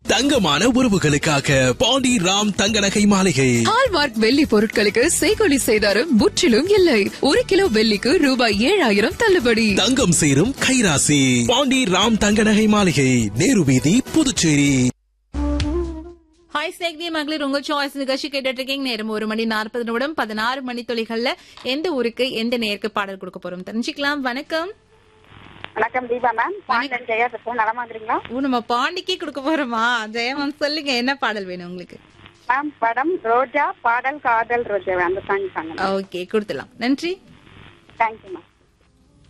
தங்கமான உறவுகளுக்காக பாண்டி ராம் தங்க நகை மாளிகை ஹால்மார்க் வெள்ளி பொருட்களுக்கு செய்கொலி செய்தாரும் முற்றிலும் இல்லை ஒரு கிலோ வெள்ளிக்கு ரூபாய் ஏழாயிரம் தள்ளுபடி தங்கம் சேரும் கைராசி பாண்டி ராம் தங்க நகை மாளிகை நேரு வீதி புதுச்சேரி ஹாய் ஸ்நேக்தி மகளிர் உங்க சாய்ஸ் நிகழ்ச்சி கேட்டுட்டு இருக்கீங்க நேரம் ஒரு மணி நாற்பது நிமிடம் பதினாறு மணி துளிகள்ல எந்த ஊருக்கு எந்த நேருக்கு பாடல் கொடுக்க போறோம் தெரிஞ்சுக்கலாம் வணக்கம் வணக்கம் தீபா மேம் பாண்டன் ஜெயா பேசுறேன் நலமா இருக்கிறீங்களா ஓ, நம்ம பாண்டிக்கே கொடுக்க போறோமா ஜெயமன் சொல்லுங்க என்ன பாடல் வேணும் உங்களுக்கு மேம் படம் ரோஜா பாடல் காதல் ரோஜா அந்த சாங் சாங்க ஓகே கொடுத்துலாம் நன்றி தேங்க்யூ மேம்